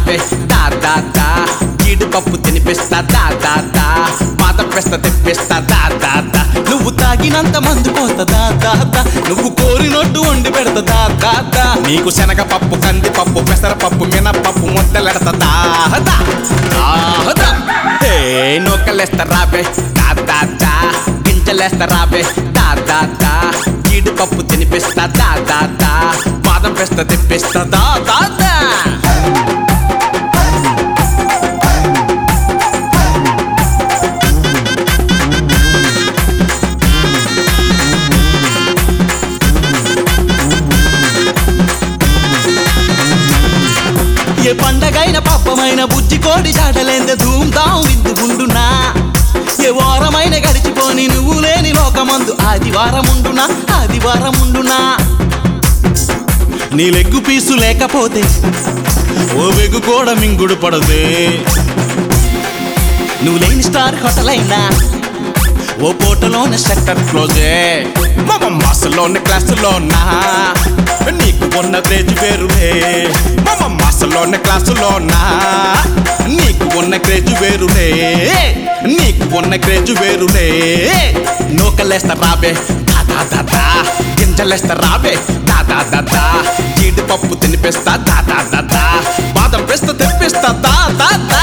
రావే దా దా దా జీడిపప్పు తినిపిస్తా దా దా దా పాత పెస్త తెప్పిస్తా దా దా దా నువ్వు తాగినంత మందు పోతా దా దా దా నువ్వు కోరినట్టు వండి పెడతా దా దా దా నీకు శనగపప్పు కందిపప్పు పెసరపప్పు మినపప్పు ముద్దలెడతా దా దా దా దా హే నూకలేస్తా రావే దా దా దా గింజలేస్తా రావే దా దా దా జీడిపప్పు తినిపిస్తా దా దా దా బాదం పెస్త తిప్పిస్తా దా దా దా ఏ పండగైన పబ్బమైన బుజ్జి కోడి జాడలేందే ధూమ్ ధాం విద్దుగుండునా ఏ వారమైన గడిచిపోని నువ్వు లేని లోకమందు ఆదివారముండునా ఆదివారముండునా నీ లెగ్గు పీసు లేకపోతే ఓ వెగ్గు కూడా మింగుడు పడదే నువ్వు లేని స్టార్ హోటల్ అయినా ఓ పూటలోనే సెక్టర్ క్లోజే మమ మాసలోని క్లాసులోనా నీకు ఉన్న క్రేజ్ వేరులే మమ మాసలోని క్లాసులోనా నీకు ఉన్న క్రేజ్ వేరులే నీకు ఉన్న క్రేజ్ వేరులే నూకలేస్తా రాబే దాదా దాదా గింజలేస్తా రాబే దాదా దాదా జీడిపప్పు తినిపిస్తా దాదా దాదా బాదం పిస్త తెప్పిస్తా దాదా దా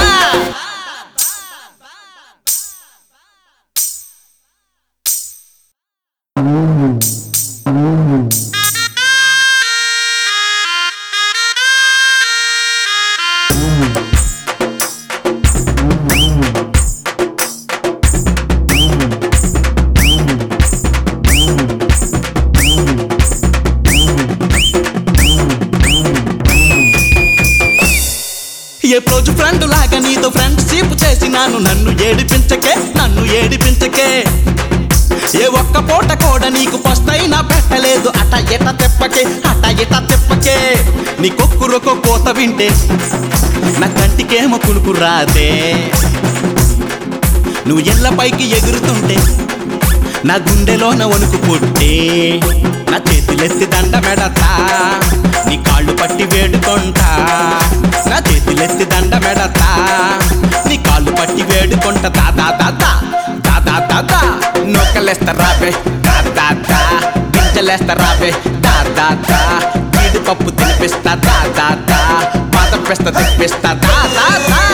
ఏ రోజు ఫ్రెండ్ లాగా నీతో ఫ్రెండ్షిప్ చేసినాను నన్ను ఏడిపించకే నన్ను ఏడిపించకే ఏ ఒక్క పూట కూడా నీకు పస్తైనా పెట్టలేదు అట ఎట తెప్పకే అట ఎట తెప్పకే నీ కొక్కురొక కోత వింటే నా కంటికేమో కునుకు రాదే నువ్వు ఎల్ల పైకి ఎగురుతుంటే నా గుండెలోన వణుకు పుట్టి నా చేతులెత్తి దండ మెడతా నీ కాళ్ళు పట్టి వేడుకుంటా నా చేతులెత్తి దండ మెడతా నీ కాళ్ళు పట్టి వేడుకుంటా దాదా దాదా దాదా దాదా నూకలేస్తా రాబే దాదా దా గింజలేస్తా రాబే దాదా దా జీడిపప్పు తినిపిస్తా దాదా దా పాత పెస్త తిప్పిస్తా దాదా దా